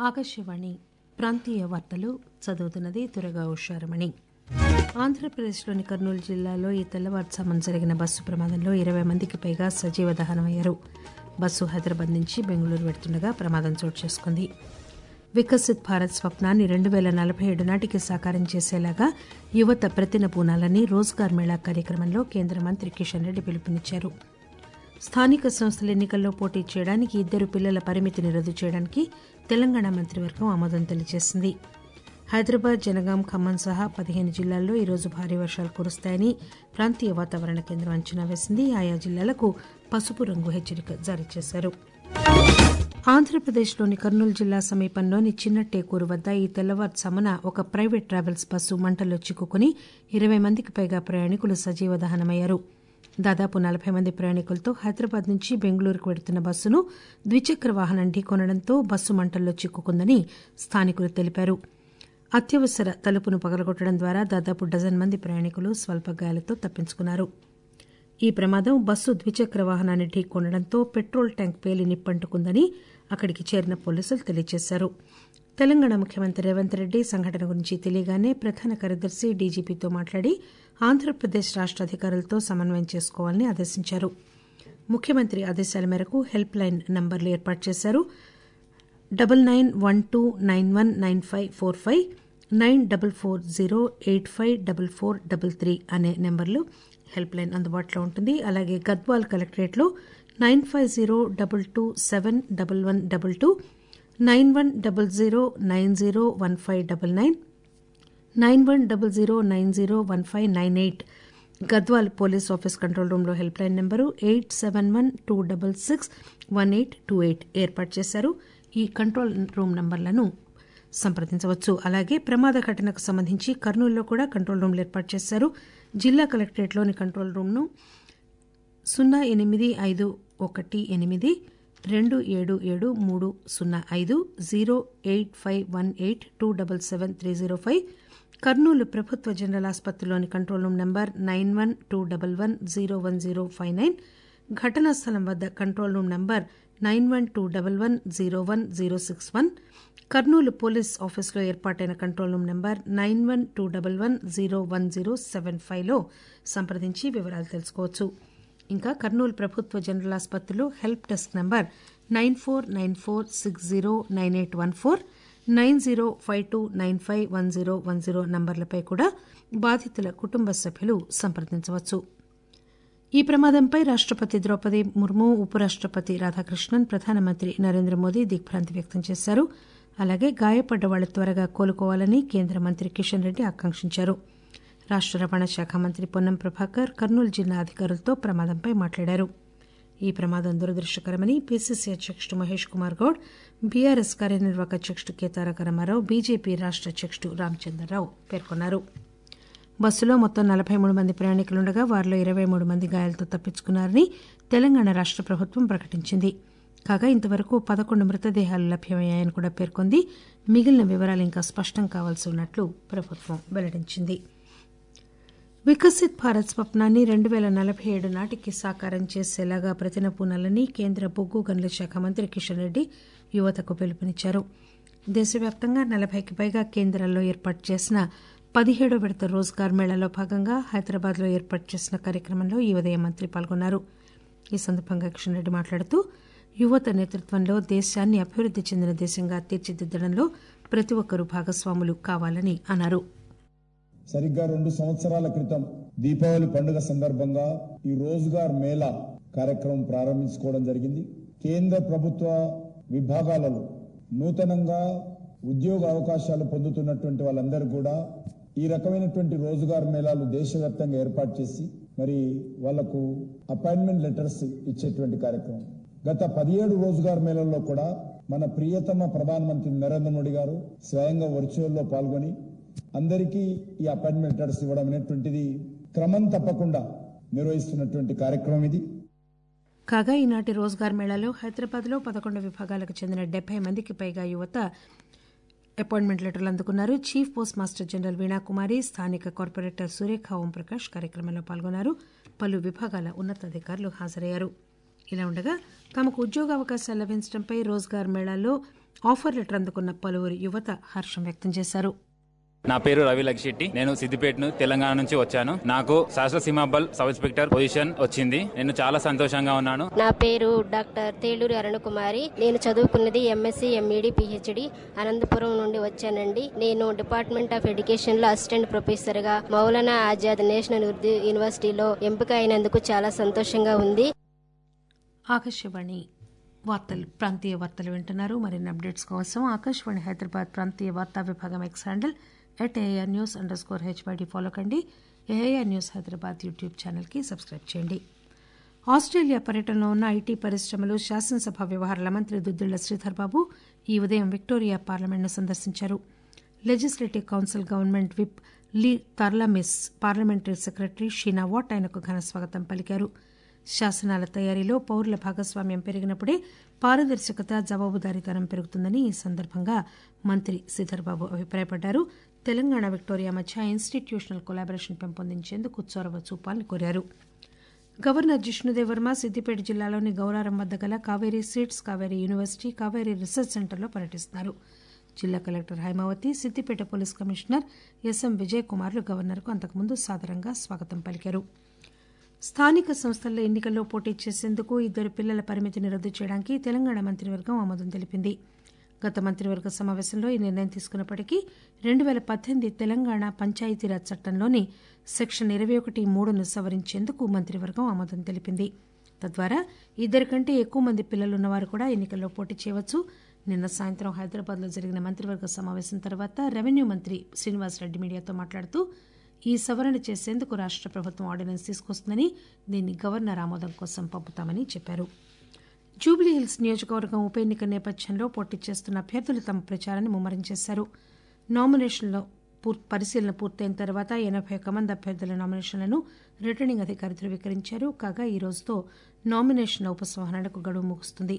ఆకాశవాణి ప్రాంతీయ వార్తలు చదువుతున్నది దురగా ఉషారమణి ఆంధ్రప్రదేశ్లోని కర్నూలు జిల్లాలో ఈ తెల్లవారుజామున జరిగిన బస్సు ప్రమాదంలో ఇరవై మందికి పైగా సజీవ దహనమయ్యారు బస్సు హైదరాబాద్ నుంచి బెంగళూరు వెడుతుండగా ప్రమాదం చోటు చేసుకుంది వికసిత్ భారత్ స్వప్నాన్ని రెండు పేల నలభై ఏడు నాటికి సాకారం చేసేలాగా యువత ప్రతిన పూనాలని రోజ్గార్ మేళా కార్యక్రమంలో కేంద్ర మంత్రి కిషన్ రెడ్డి పిలుపునిచ్చారు స్థానిక సంస్థల ఎన్నికల్లో పోటీ చేయడానికి ఇద్దరు పిల్లల పరిమితిని రద్దు చేయడానికి తెలంగాణ మంత్రివర్గం ఆమోదం తెలియజేసింది హైదరాబాద్ జనగాం ఖమ్మం సహా పదిహేను జిల్లాల్లో ఈరోజు భారీ వర్షాలు కురుస్తాయని ప్రాంతీయ వాతావరణ కేంద్రం అంచనా వేసింది ఆయా జిల్లాలకు పసుపు రంగు హెచ్చరిక జారీ చేశారు ఆంధ్రప్రదేశ్లోని కర్నూలు జిల్లా సమీపంలోని చిన్నటేకూరు వద్ద ఈ తెల్లవారుజామున ఒక ప్రైవేట్ ట్రావెల్స్ బస్సు మంటల్లో చిక్కుకుని ఇరవై మందికి పైగా ప్రయాణికులు సజీవ దహనమయ్యారు దాదాపు నలభై మంది ప్రయాణికులతో హైదరాబాద్ నుంచి బెంగళూరుకు వెడుతున్న బస్సును ద్విచక్ర వాహనం ఢీకొనడంతో బస్సు మంటల్లో చిక్కుకుందని స్థానికులు తెలిపారు అత్యవసర తలుపును పగలగొట్టడం ద్వారా దాదాపు డజన్ మంది ప్రయాణికులు స్వల్ప గాయాలతో తప్పించుకున్నారు ఈ ప్రమాదం బస్సు ద్విచక్ర వాహనాన్ని ఢీకొనడంతో పెట్రోల్ ట్యాంక్ పేలి నిప్పంటుకుందని అక్కడికి చేరిన పోలీసులు తెలియజేశారు తెలంగాణ ముఖ్యమంత్రి రేవంత్ రెడ్డి సంఘటన గురించి తెలియగానే ప్రధాన కార్యదర్శి డీజీపీతో మాట్లాడి ఆంధ్రప్రదేశ్ రాష్ట అధికారులతో సమన్వయం చేసుకోవాలని ఆదేశించారు ముఖ్యమంత్రి ఆదేశాల మేరకు హెల్ప్ లైన్ నంబర్లు ఏర్పాటు చేశారు double nine one two nine one nine five four five nine double four zero eight five double four double three అనే నెంబర్లు హెల్ప్ లైన్ అందుబాటులో ఉంటుంది అలాగే గద్వాల్ కలెక్టరేట్లో nine five zero double two seven double one double two nine one double zero nine zero one five double nine nine one double zero nine zero one five nine eight Gadwal police office control రూమ్లో help line number eight seven one two double six one eight two eight ఏర్పాటు చేశారు ఈ control room నంబర్లను సంప్రదించవచ్చు అలాగే ప్రమాద ఘటనకు సంబంధించి కర్నూలులో కూడా కంట్రోల్ రూమ్లు ఏర్పాటు చేశారు జిల్లా కలెక్టరేట్లోని కంట్రోల్ రూమ్ను సున్నా ఎనిమిది ఐదు ఒకటి ఎనిమిది రెండు ఏడు ఏడు మూడు సున్నా ఐదు zero eight five one eight two double seven three zero five Kurnool ప్రభుత్వ జనరల్ ఆసుపత్రిలోని control room number nine one two double one zero one zero five nine ఘటనా స్థలం వద్ద control room number nine one two double one zero one zero six one Kurnool police ఆఫీసులో ఏర్పాటైన control room number nine one two double one zero one zero seven ఫైవ్లో సంప్రదించి వివరాలు తెలుసుకోవచ్చు ఇంకా కర్నూలు ప్రభుత్వ జనరల్ ఆసుపత్రిలో help desk number nine four nine four six zero nine eight one four nine zero five two nine five one zero one zero నంబర్లపై కూడా బాధితుల కుటుంబ సభ్యులు సంప్రదించవచ్చు ఈ ప్రమాదంపై రాష్టపతి ద్రౌపది ముర్ము ఉపరాష్టపతి రాధాకృష్ణన్ ప్రధానమంత్రి నరేంద్ర మోదీ దిగ్భ్రాంతి వ్యక్తం చేశారు అలాగే గాయపడ్డ వాళ్లు త్వరగా కోలుకోవాలని కేంద్ర మంత్రి కిషన్ రెడ్డి ఆకాంక్షించారు రాష్ట రవాణా శాఖ మంత్రి పొన్నం ప్రభాకర్ కర్నూలు జిల్లా అధికారులతో ప్రమాదంపై మాట్లాడారు ఈ ప్రమాదం దురదృష్టకరమని పీసీసీ అధ్యకుడు మహేష్ కుమార్ గౌడ్ బీఆర్ఎస్ కార్యనిర్వాహక అధ్యకుడు కె తారక రామారావు బీజేపీ రాష్ట అధ్యకుడు రామచంద్రరావు పేర్కొన్నారు బస్సులో మొత్తం నలభై మూడు మంది ప్రయాణికులుండగా వారిలో ఇరవై మూడు మంది గాయాలతో తప్పించుకున్నారని తెలంగాణ రాష్ట ప్రభుత్వం ప్రకటించింది కాగా ఇంతవరకు పదకొండు మృతదేహాలు లభ్యమయ్యాయని కూడా పేర్కొంది మిగిలిన వివరాలు ఇంకా స్పష్టం కావాల్సి ఉన్నట్లు ప్రభుత్వం వెల్లడించింది వికసిత్ భారత్ స్వప్నాన్ని రెండు పేల నలభై ఏడు నాటికి సాకారం చేసేలాగా ప్రతినపూనాలని కేంద్ర బొగ్గు గనుల శాఖ మంత్రి కిషన్ రెడ్డి యువతకు పిలుపునిచ్చారు దేశవ్యాప్తంగా నలభైకి పైగా కేంద్రాల్లో ఏర్పాటు చేసిన పదిహేడో విడత రోజ్గార్ మేళాలో భాగంగా హైదరాబాద్లో ఏర్పాటు చేసిన కార్యక్రమంలో ఈ ఉదయం మంత్రి పాల్గొన్నారు ఈ సందర్భంగా కిషన్ రెడ్డి మాట్లాడుతూ యువత నేతృత్వంలో దేశాన్ని అభివృద్ది చెందిన దేశంగా తీర్చిదిద్దడంలో ప్రతి ఒక్కరూ భాగస్వాములు కావాలని అన్నారు సరిగ్గా రెండు సంవత్సరాల క్రితం దీపావళి పండుగ సందర్భంగా ఈ రోజ్గార్ మేళా కార్యక్రమం ప్రారంభించుకోవడం జరిగింది కేంద్ర ప్రభుత్వ విభాగాలలో నూతనంగా ఉద్యోగ అవకాశాలు పొందుతున్నటువంటి వాళ్ళందరూ కూడా ఈ రకమైనటువంటి రోజ్గార్ మేళాలు దేశవ్యాప్తంగా ఏర్పాటు చేసి మరి వాళ్లకు అపాయింట్మెంట్ లెటర్స్ ఇచ్చేటువంటి కార్యక్రమం గత పదిహేడు రోజ్గార్ మేళల్లో కూడా మన ప్రియతమ ప్రధానమంత్రి నరేంద్ర మోడీ గారు స్వయంగా వర్చువల్లో పాల్గొని అందరికీ ఈ అపాయింట్మెంట్ లెటర్స్ ఇవ్వడం అనేటువంటిది క్రమం తప్పకుండా నిర్వహిస్తున్నటువంటి కార్యక్రమం ఇది కాగా ఈనాటి రోజ్గార్ మేళాలో హైదరాబాద్ లో పదకొండు విభాగాలకు చెందిన డెబ్బై మందికి పైగా యువత అపాయింట్మెంట్ లెటర్లు అందుకున్నారు chief post master general Veenakumari స్థానిక కార్పొరేటర్ సురేఖ ఓంప్రకాష్ కార్యక్రమంలో పాల్గొన్నారు పలు విభాగాల ఉన్నతాధికారులు హాజరయ్యారు ఇలా ఉండగా తమకు ఉద్యోగ అవకాశాలు లభించడంపై రోజ్గార్ మేళాలో ఆఫర్ లెటర్ అందుకున్న పలువురు యువత హర్షం వ్యక్తం చేశారు నా పేరు రవి లక్షెట్టి నేను సిద్దిపేటను తెలంగాణ నుంచి వచ్చాను నాకు శాస్త్ర సీమాబల్ సబ్ ఇన్స్పెక్టర్ పొజిషన్ వచ్చింది నేను చాలా సంతోషంగా ఉన్నాను నా పేరు డాక్టర్ తేలూరి అరుణకుమారి నేను చదువుకున్నది ఎంఎస్సి ఎంఈడి పిహెచ్డి అనంతపురం నుండి వచ్చానండి నేను డిపార్ట్మెంట్ ఆఫ్ ఎడ్యుకేషన్ లో అసిస్టెంట్ ప్రొఫెసర్ గా మౌలానా ఆజాద్ నేషనల్ ఉర్దూ యూనివర్సిటీలో ఎంపిక అయినందుకు చాలా సంతోషంగా ఉంది ఆకాశవాణి వార్తలు ప్రాంతీయ వార్తలు వింటున్నారు మరిన్ని అప్డేట్స్ కోసం ఆకాశవాణి హైదరాబాద్ ప్రాంతీయ వార్తా విభాగం X handle at AIR news underscore HYD follow కండి ఏఆర్ న్యూస్ హైదరాబాద్ యూట్యూబ్ ఛానల్కి సబ్స్క్రైబ్ చేయండి ఆస్ట్రేలియా పర్యటనలో ఉన్న ఐటీ పరిశ్రమలు శాసనసభ వ్యవహారాల మంత్రి దుద్దిళ్ల శ్రీధర్ బాబు ఈ ఉదయం విక్టోరియా పార్లమెంట్ను సందర్శించారు legislative council government whip Lee Tarlamis parliamentary secretary Sheena Watt ఆయనకు ఘన స్వాగతం పలికారు శాసనాల తయారీలో పౌరుల భాగస్వామ్యం పెరిగినప్పుడే పారదర్శకత జవాబుదారీతనం పెరుగుతుందని ఈ సందర్భంగా మంత్రి శ్రీధర్బాబు అభిప్రాయపడ్డారు తెలంగాణ విక్టోరియా మధ్య ఇన్స్టిట్యూషనల్ కొలాబరేషన్ పెంపొందించేందుకు చొరవ చూపాలని కోరారు గవర్నర్ జిష్ణుదేవ్ వర్మ సిద్దిపేట జిల్లాలోని గౌరారం వద్ద గల Kaveri seeds Kaveri university Kaveri research సెంటర్లో పర్యటిస్తున్నారు జిల్లా collector Haimavathi Siddipet police commissioner S M కుమార్లు గవర్నర్కు అంతకుముందు సాదరంగా స్వాగతం పలికారు స్థానిక సంస్థల ఎన్నికల్లో పోటీ చేసేందుకు ఇద్దరు పిల్లల పరిమితిని రద్దు చేయడానికి తెలంగాణ మంత్రివర్గం ఆమోదం తెలిపింది గత మంత్రివర్గ సమావేశంలో ఈ నిర్ణయం తీసుకున్నప్పటికీ రెండు పేల పద్దెనిమిది తెలంగాణ పంచాయతీరాజ్ చట్టంలోని సెక్షన్ ఇరవై ఒకటి మూడును సవరించేందుకు మంత్రివర్గం ఆమోదం తెలిపింది తద్వారా ఇద్దరి కంటే ఎక్కువ మంది పిల్లలు ఉన్నవారు కూడా ఎన్నికల్లో పోటీ చేయవచ్చు నిన్న సాయంత్రం హైదరాబాద్లో జరిగిన మంత్రివర్గ సమావేశం తర్వాత రెవెన్యూ మంత్రి శ్రీనివాసరెడ్డి మీడియాతో మాట్లాడుతూ ఈ సవరణ చేసేందుకు రాష్ట ప్రభుత్వం ఆర్డినెన్స్ తీసుకొస్తుందని దీన్ని గవర్నర్ ఆమోదం కోసం పంపుతామని చెప్పారు జూబ్లీహిల్స్ నియోజకవర్గం ఉప ఎన్నిక నేపథ్యంలో పోటీ చేస్తున్న అభ్యర్థులు తమ ప్రచారాన్ని ముమ్మరం చేశారు నామినేషన్ల పరిశీలన పూర్తయిన తర్వాత ఎనబై ఒక్క మంది అభ్యర్థుల నామినేషన్లను రిటర్నింగ్ అధికారి ధృవీకరించారు కాగా ఈ రోజుతో నామినేషన్ల ఉపసంహరణకు గడువు ముగుస్తుంది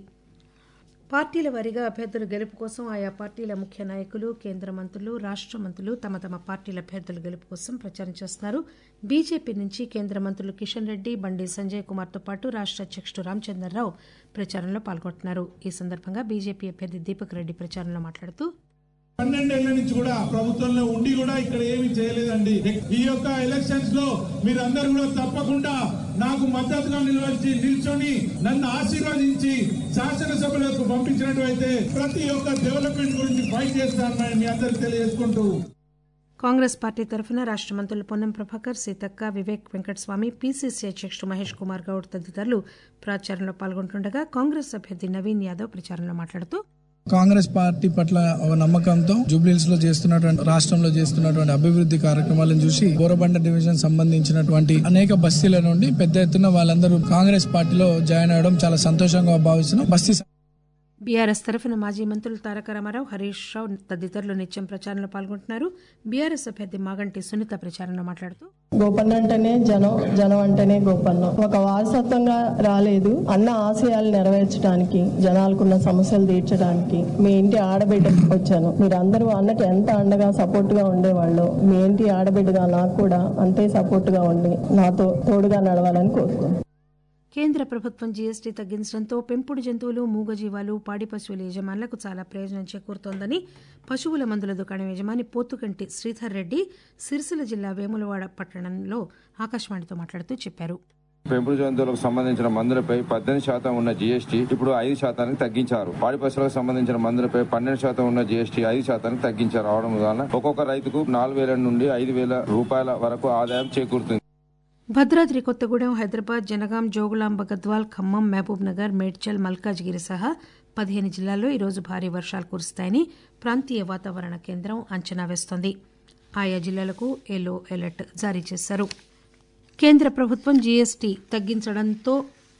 పార్టీల వారీగా అభ్యర్థుల గెలుపు కోసం ఆయా పార్టీల ముఖ్య నాయకులు కేంద్ర మంత్రులు రాష్ట మంత్రులు తమ తమ పార్టీల అభ్యర్థుల గెలుపు కోసం ప్రచారం చేస్తున్నారు బీజేపీ నుంచి కేంద్ర మంత్రులు కిషన్ రెడ్డి బండి సంజయ్ కుమార్తో పాటు రాష్ట అధ్యకుడు రామచంద్రరావు ప్రచారంలో పాల్గొంటున్నారు ఈ సందర్భంగా బీజేపీ అభ్యర్థి దీపక్ రెడ్డి ప్రచారంలో మాట్లాడుతూ పన్నెండేళ్ల నుంచి కూడా ప్రభుత్వంలో ఉండి కూడా ఇక్కడ ఏమీ చేయలేదండి ఈ యొక్క ఎలక్షన్స్ లో మీరందరూ కూడా తప్పకుండా నాకు మద్దతుగా నిలవచ్చి నిల్చొని నన్ను ఆశీర్వదించి శాసనసభలకు పంపించినట్లయితే ప్రతి ఒక్క డెవలప్మెంట్ గురించి ఫైట్ చేస్తానని మీ అందరికి తెలియజేసుకుంటూ కాంగ్రెస్ పార్టీ తరఫున రాష్ట మంత్రులు పొన్నం ప్రభాకర్ సీతక్క వివేక్ వెంకటస్వామి పీసీసీ అధ్యకుడు మహేష్ కుమార్ గౌడ్ తదితరులు ప్రచారంలో పాల్గొంటుండగా కాంగ్రెస్ అభ్యర్థి నవీన్ యాదవ్ ప్రచారంలో మాట్లాడుతూ కాంగ్రెస్ పార్టీ పట్ల ఒక నమ్మకంతో జూబ్లీహిల్స్ లో చేస్తున్నటువంటి రాష్ట్రంలో చేస్తున్నటువంటి అభివృద్ధి కార్యక్రమాలను చూసి బోరబండ డివిజన్ సంబంధించినటువంటి అనేక బస్తీల నుండి పెద్ద ఎత్తున వాళ్ళందరూ కాంగ్రెస్ పార్టీలో జాయిన్ అవడం చాలా సంతోషంగా భావిస్తున్నాం బస్తీ బీఆర్ఎస్ తరఫున మాజీ మంత్రులు తారక రామారావు హరీష్ రావు తదితరులు నిత్యం ప్రచారంలో పాల్గొంటున్నారు బీఆర్ఎస్ అభ్యర్థి మాగంటి సునీత ప్రచారంలో మాట్లాడుతూ గోపన్న అంటేనే జనం జనం అంటేనే గోపన్న ఒక వారసత్వంగా రాలేదు అన్న ఆశయాలు నెరవేర్చడానికి జనాలకున్న సమస్యలు తీర్చడానికి మీ ఇంటి ఆడబిడ్డ వచ్చాను మీరు అందరూ అన్నకి ఎంత అండగా సపోర్ట్ గా ఉండేవాళ్ళు మీ ఇంటి ఆడబిడ్డగా నాకు కూడా అంతే సపోర్ట్ గా ఉండి నాతో తోడుగా నడవాలని కోరుకుంటున్నాను కేంద్ర ప్రభుత్వం జీఎస్టీ తగ్గించడంతో పెంపుడు జంతువులు మూగజీవాలు పాడి పశువుల యజమానులకు చాలా ప్రయోజనం చేకూరుతోందని పశువుల మందుల దుకాణం యజమాని పోతుకంటి శ్రీధర్ రెడ్డి సిరిసిల్ల జిల్లా వేములవాడ పట్టణంలో ఆకాశవాణితో మాట్లాడుతూ చెప్పారు పెంపుడు జంతువులకు సంబంధించిన మందులపై పద్దెనిమిది శాతం ఉన్న జీఎస్టీ ఇప్పుడు ఐదు శాతానికి తగ్గించారు పాడి పశువులకు సంబంధించిన మందులపై పన్నెండు శాతం ఉన్న జీఎస్టీ ఐదు శాతానికి తగ్గించారు అవడం వలన ఒక్కొక్క రైతుకు నాలుగు వేల నుండి ఐదు వేల రూపాయల వరకు ఆదాయం చేకూరుతుంది భద్రాద్రి కొత్తగూడెం హైదరాబాద్ జనగాం జోగులాంబ గద్వాల్ ఖమ్మం మహబూబ్ నగర్ మేడ్చల్ మల్కాజ్గిరి సహా పదిహేను జిల్లాల్లో ఈరోజు భారీ వర్షాలు కురుస్తాయని ప్రాంతీయ వాతావరణ కేంద్రం అంచనా వేస్తోంది ఆయా జిల్లాలకు ఎల్లో అలర్ట్ జారీ చేశారు కేంద్ర ప్రభుత్వం జీఎస్టీ తగ్గించడంతో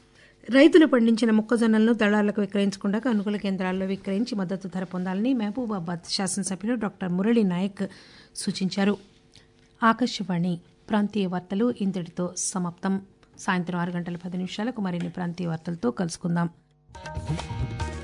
రైతులు పండించిన మొక్కజొన్నలను దళాలకు విక్రయించకుండా కొనుగోలు కేంద్రాల్లో విక్రయించి మద్దతు ధర పొందాలని మహబూబాబాద్ శాసనసభ్యులు డాక్టర్ మురళీ నాయక్ సూచించారు ఆకాశవాణి ప్రాంతీయ వార్తలు ఇంతటితో సమాప్తం సాయంత్రం ఆరు గంటల పది నిమిషాలకు మరిన్ని ప్రాంతీయ వార్తలతో కలుసుకుందాం